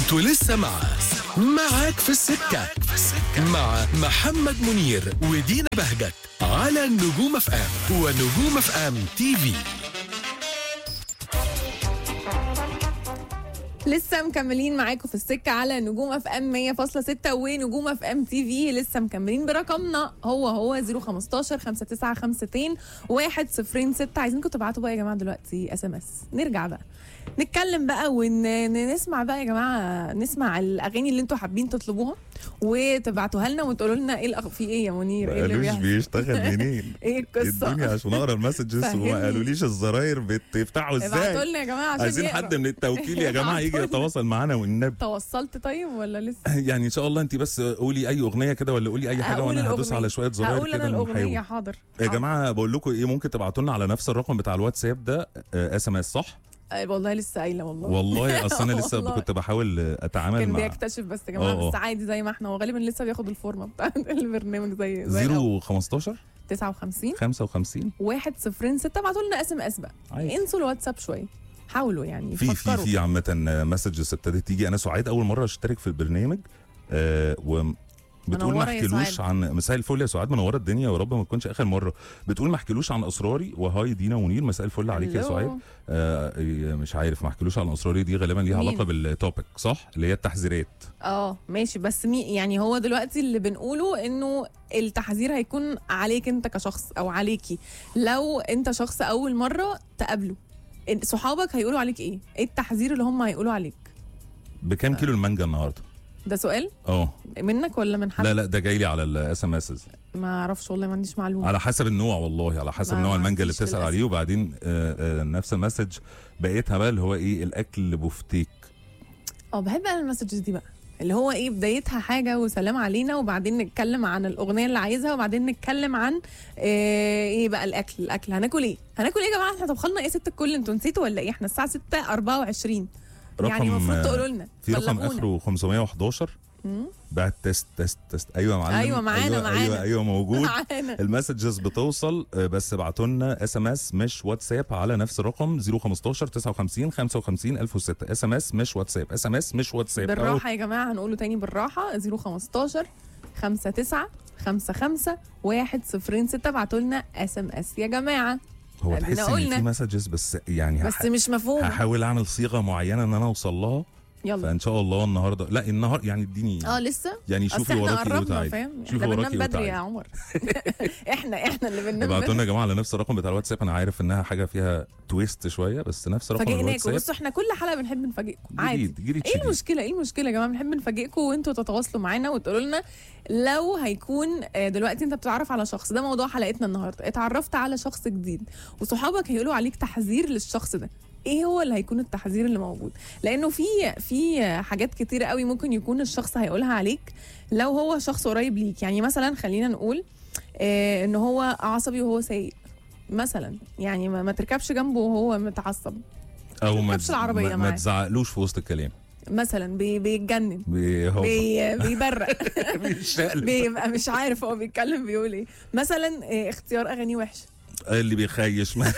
انتوا لسه مع معاك في السكة مع محمد منير ودينا بهجت على نجوم اف ام ونجوم اف ام تي في لسه مكملين معاكم في السكة على نجوم اف ام 100.6 ونجوم اف ام تي في لسه مكملين برقمنا هو هو 015 5952 106 عايزينكم تبعتوا بقى يا جماعة دلوقتي اس ام اس نرجع بقى نتكلم بقى ونسمع بقى يا جماعة نسمع الأغاني اللي انتوا حابين تطلبوها وتبعتوها لنا وتقولوا لنا ايه الأخ... في ايه يا منير ايه اللي قالوش بيحصل بيشتغل منين ايه القصة ادوني عشان اقرا المسجز فهمني. وما قالوليش الزراير بتفتحوا ابعتوا ازاي لنا يا جماعة عشان عايزين يقرأ. حد من التوكيل يا جماعه يجي ابعتوا لنا. يتواصل معانا والنبي توصلت طيب ولا لسه يعني ان شاء الله انت بس قولي اي اغنيه كده ولا قولي اي حاجه هقول وانا هدوس الأغنية. على شويه زراير هقول انا كده الأغنية ونحاول حاضر يا حاضر. جماعه بقول لكم ايه ممكن تبعتوا لنا على نفس الرقم بتاع الواتساب ده اس ام اس صح أي والله لسه قايله والله والله اصل انا لسه والله. كنت بحاول اتعامل كان مع بيكتشف بس يا جماعه اه، بس اه. عادي زي ما احنا وغالبا لسه بياخد الفورمه بتاع البرنامج زي زي الأول. 015 59 55 106 ابعتوا لنا اس ام اس بقى عادي. انسوا الواتساب شويه حاولوا يعني في في فكروا في عامة مسجز ابتدت تيجي انا سعيد اول مرة اشترك في البرنامج آه و بتقول ما منورة يا احكيلوش سعاد. عن مساء الفل يا سعاد منوره الدنيا يا رب ما تكونش اخر مره بتقول ما احكيلوش عن اسراري وهاي دينا ونير مساء الفل عليك يا ألو. سعاد آه إيه، مش عارف ما احكيلوش عن اسراري دي غالبا ليها مين؟ علاقه بالتوبيك صح اللي هي التحذيرات اه ماشي بس مي يعني هو دلوقتي اللي بنقوله انه التحذير هيكون عليك انت كشخص او عليكي لو انت شخص اول مره تقابله إن- صحابك هيقولوا عليك ايه ايه التحذير اللي هم هيقولوا عليك بكام كيلو المانجا النهارده ده سؤال اه منك ولا من حد لا لا ده جاي لي على الاس ام اس ما اعرفش والله ما عنديش معلومه على حسب النوع والله على حسب ما نوع المانجا اللي عنديش بتسال للأسف. عليه وبعدين آه آه نفس المسج بقيتها بقى اللي هو ايه الاكل بفتيك اه بحب انا المسجز دي بقى اللي هو ايه بدايتها حاجه وسلام علينا وبعدين نتكلم عن الاغنيه اللي عايزها وبعدين نتكلم عن ايه, إيه بقى الاكل الاكل هناكل ايه هناكل ايه يا جماعه احنا طبخنا ايه ست الكل انتوا نسيتوا ولا ايه احنا الساعه 6 24 يعني رقم، المفروض آه، تقولوا لنا في رقم بلغونا. اخره 511 مم. بعد تيست تيست تيست ايوه يا معلم أيوة معانا، ايوه معانا. ايوه, أيوة موجود معانا المسجز بتوصل آه، بس ابعتوا لنا اس ام اس مش واتساب على نفس الرقم 015 59 55 1006 اس ام اس مش واتساب اس ام اس مش واتساب أهو. بالراحه يا جماعه هنقوله تاني بالراحه 015 59 55 106 ابعتوا لنا اس ام اس يا جماعه هو أدينا تحس ان قلنا. في مسجز بس يعني بس هح- مش مفهوم هحاول اعمل صيغه معينه ان انا اوصل لها يلا فان شاء الله النهارده لا النهار يعني اديني اه لسه يعني اصل شوفي احنا وراكي ايه قربنا وتعالي فاهم شوفي احنا وراكي بننام بدري يا وتعالي عمر احنا احنا اللي بننام ابعتوا بدري لنا يا جماعه على نفس الرقم بتاع الواتساب انا عارف انها حاجه فيها تويست شويه بس نفس رقم فاجئناكم الواتساب بصوا احنا كل حلقه بنحب نفاجئكم عادي جديد جديد ايه شديد. المشكله ايه المشكله يا جماعه بنحب نفاجئكم وانتوا تتواصلوا معانا وتقولوا لنا لو هيكون آه، دلوقتي انت بتتعرف على شخص ده موضوع حلقتنا النهارده اتعرفت على شخص جديد وصحابك هيقولوا عليك تحذير للشخص ده ايه هو اللي هيكون التحذير اللي موجود لانه في في حاجات كتيره قوي ممكن يكون الشخص هيقولها عليك لو هو شخص قريب ليك يعني مثلا خلينا نقول آه ان هو عصبي وهو سايق مثلا يعني ما, ما تركبش جنبه وهو متعصب او ما تركبش العربية ما, ما معاه. تزعقلوش في وسط الكلام مثلا بي بيتجنن بي- هو بي بيبرق بيشقلب. بيبقى مش عارف هو بيتكلم بيقول ايه مثلا إيه، اختيار اغاني وحشه اللي بيخيش ما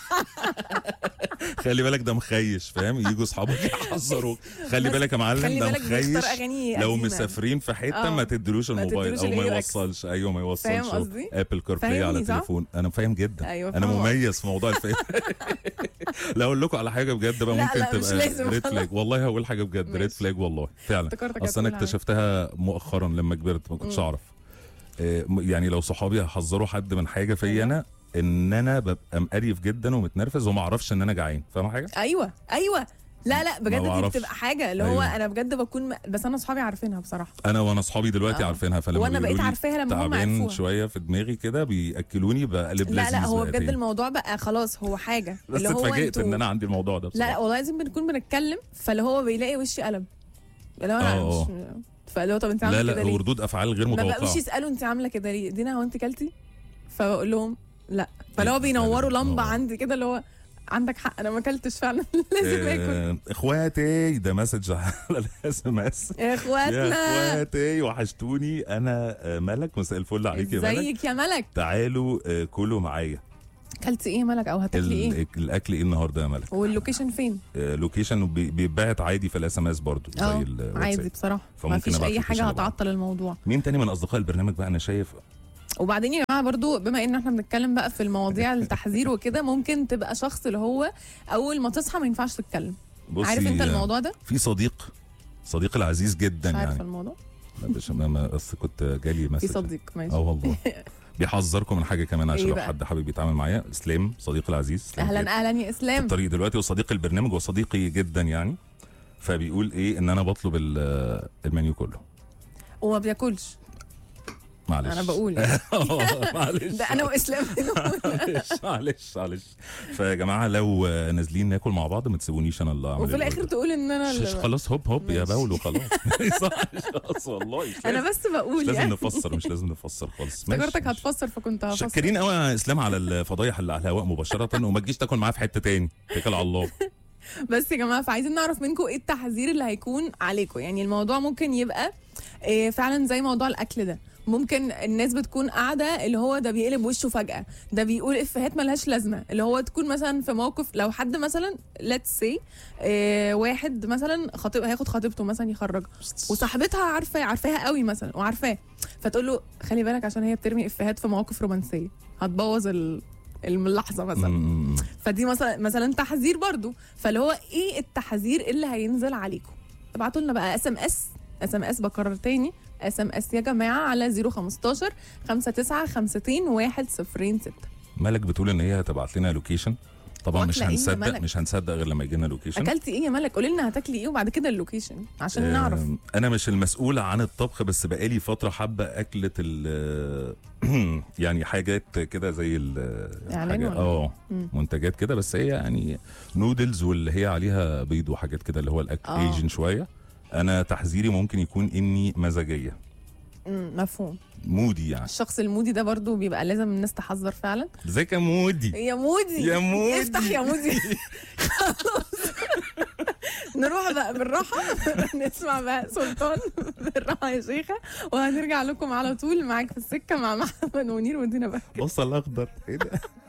خلي بالك ده مخيش فاهم يجوا اصحابك يحذروك خلي بس بالك يا معلم خلي ده بالك بيختار مخيش اغاني لو قديمة. مسافرين في حته آه. ما تدلوش ما الموبايل تدلوش او ما ال AUX. يوصلش ايوه ما يوصلش فاهم قصدي؟ ابل كار بلاي على فاهمني صح؟ التليفون انا فاهم جدا أيوة، انا فاهمة. مميز في موضوع الفهم لا اقول لكم على حاجه بجد بقى لا، ممكن لا، مش تبقى لازم ريد خلاص. فلاج والله هقول حاجه بجد ماشي. ريد فلاج والله فعلا افتكرتك اصل انا هتقول حاجة. اكتشفتها مؤخرا لما كبرت ما كنتش اعرف آه، م- يعني لو صحابي هيحذروا حد من حاجه فيا أيوة. انا ان انا ببقى مقريف جدا ومتنرفز وما اعرفش ان انا جعان فاهم حاجه ايوه ايوه لا لا بجد دي بعرفش. بتبقى حاجه اللي هو أيوة. انا بجد بكون م... بس انا اصحابي عارفينها بصراحه انا وانا اصحابي دلوقتي آه. عارفينها فلما وانا بيقولوا بقيت لي عارفاها لما هم تعبان عرفوها شويه في دماغي كده بياكلوني بقلب لا لذيذ لا هو بقى بجد تاني. الموضوع بقى خلاص هو حاجه بس اللي هو اتفاجئت انتوا- ان انا عندي الموضوع ده لا بصراحه لا والله لازم بنكون بنتكلم فاللي هو بيلاقي وشي قلب اللي هو آه، انا آه. مش فاللي هو طب انت لا عامله لا كده ليه؟ وردود افعال غير ما متوقعه بقوش يسالوا انت عامله كده ليه دينا هو انت كلتي فبقول لهم لا فاللي هو أيوة، بينوروا فعلاً. لمبه آه. عندي كده اللي هو عندك حق انا ما اكلتش فعلا لازم اكل آه، اخواتي ده مسج على الاس ام اس يا يا اخواتنا اخواتي وحشتوني انا آه، ملك مساء الفل عليك يا ملك ازيك يا ملك تعالوا آه، كلوا معايا كلتي ايه يا ملك او هتاكلي ايه ال- الاكل ايه النهارده يا ملك واللوكيشن فين آه، لوكيشن وبي- بيتبعت عادي في الاس ام اس برضه زي اه الواتساب. عادي بصراحه ما فممكن فيش أبعت اي لوكيشن حاجه لبعض. هتعطل الموضوع مين تاني من اصدقاء البرنامج بقى انا شايف وبعدين يا جماعه برضو بما ان احنا بنتكلم بقى في المواضيع التحذير وكده ممكن تبقى شخص اللي هو اول ما تصحى ما ينفعش تتكلم بصي عارف انت آه، الموضوع ده في صديق صديقي العزيز جدا مش عارفه يعني الموضوع لا بس ما ما بس كنت جالي في مسج صديق ماشي اه والله بيحذركم من حاجه كمان عشان إيه لو بقى؟ حد حابب يتعامل معايا اسلام صديقي العزيز إسلام جدا. اهلا اهلا يا في اسلام الطريق دلوقتي وصديق البرنامج وصديقي جدا يعني فبيقول ايه ان انا بطلب ال- المنيو كله وما بياكلش معلش انا بقول معلش ده انا واسلام معلش معلش معلش فيا جماعه لو نازلين ناكل مع بعض ما تسيبونيش انا اللي اعمل وفي الاخر الأوردر. تقول ان انا شش اللي- خلاص هوب هوب يا ماشي. باول وخلاص صح خلاص والله مش انا لازم- بس بقول مش لازم يعني نفسر مش لازم نفسر خالص ماشي، افتكرتك ماشي. هتفسر فكنت هفسر شكرين قوي يا اسلام على الفضايح اللي على الهواء مباشره وما تجيش تاكل معاه في حته تاني اتكل على الله بس يا جماعه فعايزين نعرف منكم ايه التحذير اللي هيكون عليكم يعني الموضوع ممكن يبقى إيه فعلا زي موضوع الاكل ده ممكن الناس بتكون قاعده اللي هو ده بيقلب وشه فجاه ده بيقول افيهات ملهاش لازمه اللي هو تكون مثلا في موقف لو حد مثلا ليتس سي إيه واحد مثلا خطيب هياخد خطيبته مثلا يخرجها وصاحبتها عارفاه عارفاها قوي مثلا وعارفاه فتقول له خلي بالك عشان هي بترمي افيهات في مواقف رومانسيه هتبوظ ال- اللحظه مثلا مم. فدي مثلا مثلا تحذير برضو فاللي هو ايه التحذير اللي هينزل عليكم ابعتوا لنا بقى اس ام اس اس ام اس بكرر تاني اس ام اس يا جماعه على 015 59 50 106 مالك بتقول ان هي هتبعت لنا لوكيشن طبعا مش واكلة إيه يا هنصدق ملك؟ مش هنصدق غير لما يجي لنا لوكيشن اكلتي ايه يا ملك قولي لنا هتاكلي ايه وبعد كده اللوكيشن عشان آم، نعرف انا مش المسؤول عن الطبخ بس بقالي فتره حابه اكله ال يعني حاجات كده زي ال إعلان حاجة- ولا؟ اه مم. منتجات كده بس هي يعني نودلز واللي هي عليها بيض وحاجات كده اللي هو الاكل آه. ايجن شويه انا تحذيري ممكن يكون اني مزاجيه مم، مفهوم مودي يعني الشخص المودي ده برضو بيبقى لازم الناس تحذر فعلا ازيك يا مودي يا مودي يا مودي. افتح يا مودي خلاص. نروح بقى بالراحة نسمع بقى سلطان بالراحة يا شيخة وهنرجع لكم على طول معاك في السكة مع محمد منير ودينا بقى بصل اخضر ايه ده